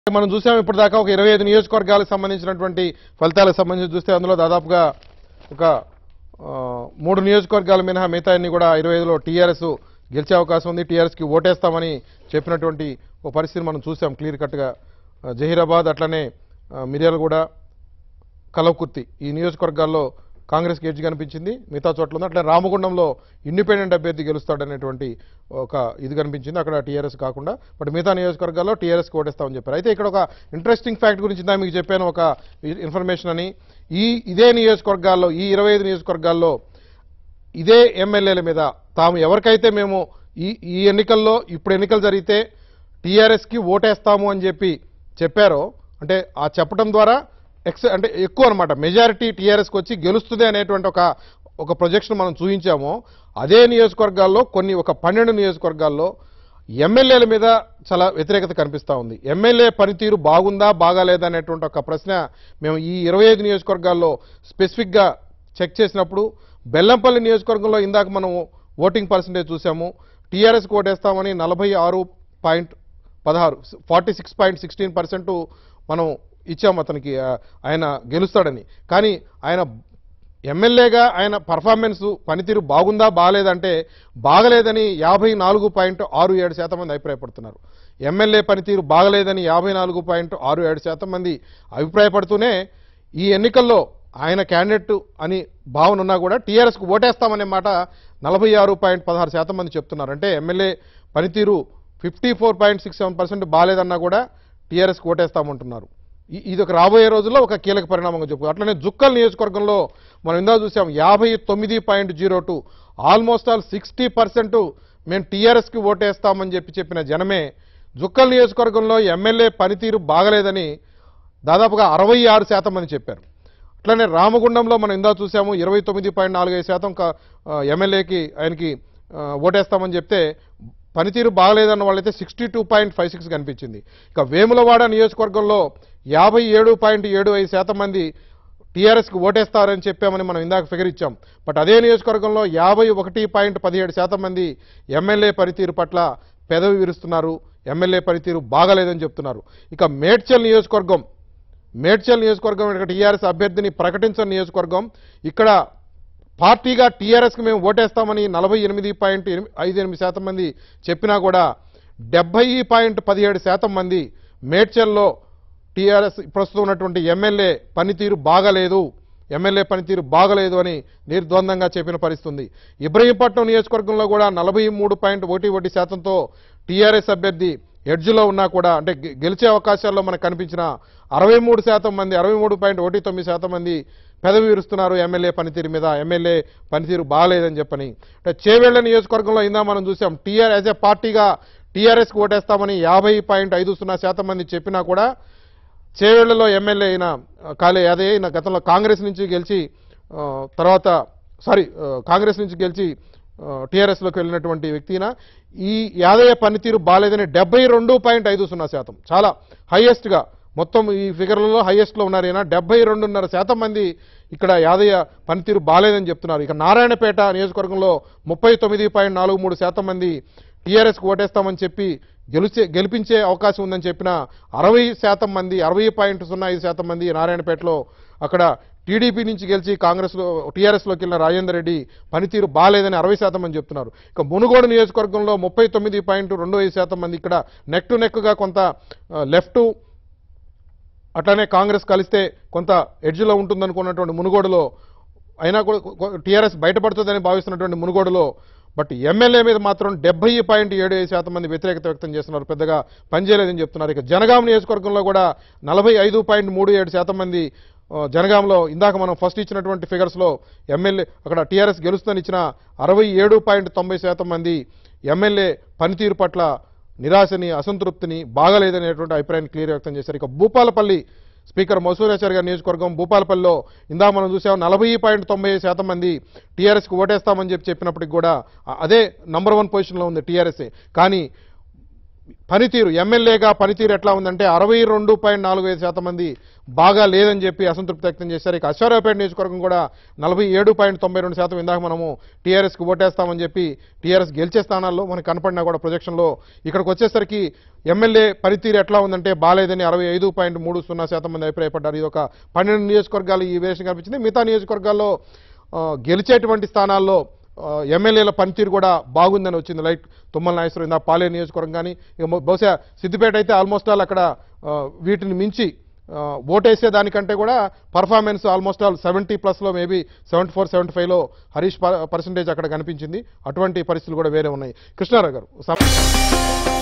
మనం చూసాం ఇప్పుడు దాకా ఒక ఇరవై ఐదు నియోజకవర్గాలకు సంబంధించినటువంటి ఫలితాలకు సంబంధించి చూస్తే అందులో దాదాపుగా ఒక ఆ, మూడు నియోజకవర్గాల మినహా మిగతా అన్ని కూడా ఇరవై ఐదులో టీఆర్ఎస్ గెలిచే అవకాశం ఉంది టీఆర్ఎస్కి ఓటేస్తామని చెప్పినటువంటి ఒక పరిస్థితి మనం చూసాం క్లియర్ కట్గా ఆ, జహీరాబాద్ అట్లనే ఆ, మిర్యాలగూడ కలవకుర్తి ఈ నియోజకవర్గాల్లో కాంగ్రెస్ గెలిచి కనిపించింది మిగతా చోట్ల ఉంది అట్లా రామగుండంలో ఇండిపెండెంట్ అభ్యర్థి గెలుస్తాడనేటువంటి ఒక ఇది కనిపించింది అక్కడ టీఆర్ఎస్ కాకుండా బట్ మిగతా నియోజకవర్గాల్లో టీఆర్ఎస్కి ఓటేస్తామని చెప్పారు అయితే ఇక్కడ ఒక ఇంట్రెస్టింగ్ ఫ్యాక్ట్ గురించి ఇందా మీకు చెప్పాను ఒక ఇన్ఫర్మేషన్ అని ఈ ఇదే నియోజకవర్గాల్లో ఈ ఇరవై ఐదు నియోజకవర్గాల్లో ఇదే ఎమ్మెల్యేల మీద తాము ఎవరికైతే మేము ఈ ఈ ఎన్నికల్లో ఇప్పుడు ఎన్నికలు జరిగితే టీఆర్ఎస్కి ఓటేస్తాము అని చెప్పి చెప్పారో అంటే ఆ చెప్పడం ద్వారా ఎక్స్ అంటే ఎక్కువ అనమాట మెజారిటీ టీఆర్ఎస్కి వచ్చి గెలుస్తుంది అనేటువంటి ఒక ఒక ప్రొజెక్షన్ మనం చూపించాము అదే నియోజకవర్గాల్లో కొన్ని ఒక పన్నెండు నియోజకవర్గాల్లో ఎమ్మెల్యేల మీద చాలా వ్యతిరేకత కనిపిస్తూ ఉంది ఎమ్మెల్యే పనితీరు బాగుందా బాగాలేదా అనేటువంటి ఒక ప్రశ్న మేము ఈ ఇరవై ఐదు నియోజకవర్గాల్లో స్పెసిఫిక్గా చెక్ చేసినప్పుడు బెల్లంపల్లి నియోజకవర్గంలో ఇందాక మనం ఓటింగ్ పర్సంటేజ్ చూసాము టీఆర్ఎస్కి ఓటేస్తామని నలభై ఆరు పాయింట్ పదహారు forty six point sixteen percent మనం ఇచ్చాము అతనికి ఆ, ఆయన గెలుస్తాడని కానీ ఆయన ఎమ్మెల్యేగా ఆయన పర్ఫార్మెన్స్ పనితీరు బాగుందా బాగాలేదంటే బాగలేదని యాభై నాలుగు పాయింట్ ఆరు ఏడు శాతం మంది అభిప్రాయపడుతున్నారు ఎమ్మెల్యే పనితీరు బాగలేదని యాభై నాలుగు పాయింట్ ఆరు ఏడు శాతం మంది అభిప్రాయపడుతూనే ఈ ఎన్నికల్లో ఆయన క్యాండిడేట్ అని భావన ఉన్నా కూడా టీఆర్ఎస్కు ఓటేస్తామనే మాట నలభై ఆరు పాయింట్ పదహారు శాతం మంది చెప్తున్నారు అంటే ఎమ్మెల్యే పనితీరు fifty four point six seven percent బాగాలేదన్నా కూడా టీఆర్ఎస్కి ఓటేస్తామంటున్నారు ఇ- ఇది ఒక రాబోయే రోజుల్లో ఒక కీలక పరిణామంగా చెప్పు అట్లనే జుక్కల్ నియోజకవర్గంలో మనం ఇందా చూసాం యాభై తొమ్మిది point zero two almost all sixty percent మేము టీఆర్ఎస్కి ఓటేస్తామని చెప్పి చెప్పిన జనమే జుక్కల్ నియోజకవర్గంలో ఎమ్మెల్యే పనితీరు బాగలేదని దాదాపుగా అరవై ఆరు శాతం మంది చెప్పారు అట్లనే రామగుండంలో మనం ఇందా చూసాము ఇరవై తొమ్మిది పాయింట్ నాలుగైదు శాతం క- ఆ, ఎమ్మెల్యేకి ఆయనకి ఆ, ఓటేస్తామని చెప్తే పనితీరు బాగలేదన్న వాళ్ళైతే sixty two point five six కనిపించింది ఇక వేములవాడ నియోజకవర్గంలో యాభై ఏడు పాయింట్ ఏడు ఐదు శాతం మంది టీఆర్ఎస్కి ఓటేస్తారని చెప్పామని మనం ఇందాక ఫిగర్ ఇచ్చాం బట్ అదే నియోజకవర్గంలో యాభై ఒకటి పాయింట్ పదిహేడు శాతం మంది ఎమ్మెల్యే పనితీరు పట్ల పెదవి విరుస్తున్నారు ఎమ్మెల్యే పనితీరు బాగలేదని చెప్తున్నారు ఇక మేడ్చల్ నియోజకవర్గం మేడ్చల్ నియోజకవర్గం ఇక్కడ టీఆర్ఎస్ అభ్యర్థిని ప్రకటించని నియోజకవర్గం ఇక్కడ పార్టీగా టీఆర్ఎస్కి మేము ఓటేస్తామని నలభై ఎనిమిది పాయింట్ ఐదు ఎనిమిది శాతం మంది చెప్పినా కూడా డెబ్బై పాయింట్ పదిహేడు శాతం మంది మేడ్చల్లో టీఆర్ఎస్ ప్రస్తుతం ఉన్నటువంటి ఎమ్మెల్యే పనితీరు బాగలేదు ఎమ్మెల్యే పనితీరు బాగలేదు అని నిర్ద్వందంగా చెప్పిన పరిస్థితి ఉంది ఇబ్రహీంపట్నం నియోజకవర్గంలో కూడా నలభై మూడు పాయింట్ ఒకటి ఒకటి శాతంతో టీఆర్ఎస్ అభ్యర్థి ఎడ్జ్లో ఉన్నా కూడా అంటే గె- గెలిచే అవకాశాల్లో మనకు కనిపించిన అరవై మూడు శాతం మంది అరవై మూడు పాయింట్ ఒకటి తొమ్మిది శాతం మంది పెదవి విరుస్తున్నారు ఎమ్మెల్యే పనితీరు మీద ఎమ్మెల్యే పనితీరు బాగాలేదని చెప్పని అంటే చేవేళ్ల నియోజకవర్గంలో ఇందా మనం చూసాం టీఆర్ యాజ్ ఎ పార్టీగా టీఆర్ఎస్కి ఓటేస్తామని యాభై పాయింట్ ఐదు సున్నా శాతం మంది చెప్పినా కూడా చేవేళ్లలో ఎమ్మెల్యే అయిన ఆ, కాలే అదే అయిన గతంలో కాంగ్రెస్ నుంచి గెలిచి ఆ, తర్వాత సారీ ఆ, కాంగ్రెస్ నుంచి గెలిచి టీఆర్ఎస్లోకి వెళ్ళినటువంటి వ్యక్తిన ఈ యాదయ్య పనితీరు బాలేదని డెబ్బై రెండు పాయింట్ ఐదు సున్నా శాతం చాలా హైయెస్ట్గా మొత్తం ఈ ఫిగర్లలో హైయెస్ట్లో ఉన్నారు ఈయన డెబ్బై రెండున్నర శాతం మంది ఇక్కడ యాదయ్య పనితీరు బాలేదని చెప్తున్నారు ఇక నారాయణపేట నియోజకవర్గంలో ముప్పై తొమ్మిది పాయింట్ నాలుగు మూడు శాతం మంది టీఆర్ఎస్కి ఓటేస్తామని చెప్పి గెలిచే గెలిపించే అవకాశం ఉందని చెప్పిన అరవై శాతం మంది అరవై పాయింట్ సున్నా ఐదు శాతం మంది నారాయణపేటలో అక్కడ టీడీపీ నుంచి గెలిచి కాంగ్రెస్లో టీఆర్ఎస్లోకి వెళ్ళిన రాజేందర్ రెడ్డి పనితీరు బాలేదని అరవై శాతం మంది చెప్తున్నారు ఇక మునుగోడు నియోజకవర్గంలో ముప్పై తొమ్మిది పాయింట్ రెండు ఐదు శాతం మంది ఇక్కడ నెక్ టు నెక్గా కొంత లెఫ్ట్ అట్లానే కాంగ్రెస్ కలిస్తే కొంత ఎడ్జ్లో ఉంటుందనుకున్నటువంటి మునుగోడులో అయినా కూడా టీఆర్ఎస్ బయటపడుతుందని భావిస్తున్నటువంటి మునుగోడులో బట్ ఎమ్మెల్యే మీద మాత్రం డెబ్బై పాయింట్ ఏడు ఐదు శాతం మంది వ్యతిరేకత వ్యక్తం చేస్తున్నారు పెద్దగా పనిచేయలేదని చెప్తున్నారు ఇక జనగాం నియోజకవర్గంలో కూడా నలభై ఐదు పాయింట్ మూడు ఏడు శాతం మంది ఆ, జనగాంలో ఇందాక మనం ఫస్ట్ ఇచ్చినటువంటి ఫిగర్స్లో ఎమ్మెల్యే అక్కడ టీఆర్ఎస్ గెలుస్తుందని ఇచ్చిన అరవై ఏడు పాయింట్ తొంభై శాతం మంది ఎమ్మెల్యే పనితీరు పట్ల నిరాశని అసంతృప్తిని బాగలేదనేటువంటి అభిప్రాయాన్ని క్లియర్ వ్యక్తం చేశారు ఇక భూపాలపల్లి స్పీకర్ మసూరాచారి గారి నియోజకవర్గం భూపాలపల్లిలో ఇందా మనం చూసాం నలభై పాయింట్ తొంభై శాతం మంది టీఆర్ఎస్కి ఓటేస్తామని చెప్పి చెప్పినప్పటికి కూడా అ- అదే నంబర్ వన్ పొజిషన్లో ఉంది టీఆర్ఎస్ఏ కానీ పనితీరు ఎమ్మెల్యేగా పనితీరు ఎట్లా ఉందంటే అరవై రెండు పాయింట్ నాలుగు ఐదు శాతం మంది బాగా లేదని చెప్పి అసంతృప్తి వ్యక్తం చేశారు ఇక అశ్వారావుపేట నియోజకవర్గం కూడా నలభై ఏడు పాయింట్ తొంభై రెండు శాతం ఇందాక మనము టీఆర్ఎస్కి ఓటేస్తామని చెప్పి టీఆర్ఎస్ గెలిచే స్థానాల్లో మనకు కనపడినా కూడా ప్రొజెక్షన్లో ఇక్కడికి వచ్చేసరికి ఎమ్మెల్యే పనితీరు ఎట్లా ఉందంటే బాలేదని అరవై ఐదు పాయింట్ మూడు సున్నా శాతం మంది అభిప్రాయపడ్డారు ఇది ఒక పన్నెండు నియోజకవర్గాలు ఈ వేరియేషన్ కనిపించింది మిగతా నియోజకవర్గాల్లో ఆ, గెలిచేటువంటి స్థానాల్లో ఆ, ఎమ్మెల్యేల పనితీరు కూడా బాగుందని వచ్చింది లైక్ తుమ్మల నాగేశ్వరం ఇందా పాలేరు నియోజకవర్గం కానీ ఇక మొ- బహుశా సిద్దిపేట అయితే ఆల్మోస్ట్ ఆల్ అక్కడ ఆ, వీటిని మించి ఆ, ఓటేసే దానికంటే కూడా పర్ఫార్మెన్స్ ఆల్మోస్ట్ ఆల్ సెవెంటీ ప్లస్లో మేబీ సెవెంటీ ఫోర్ సెవెంటీ ఫైవ్లో హరీష్ పర్సంటేజ్ అక్కడ కనిపించింది అటువంటి పరిస్థితులు కూడా వేరే ఉన్నాయి కృష్ణారావు గారు సమ-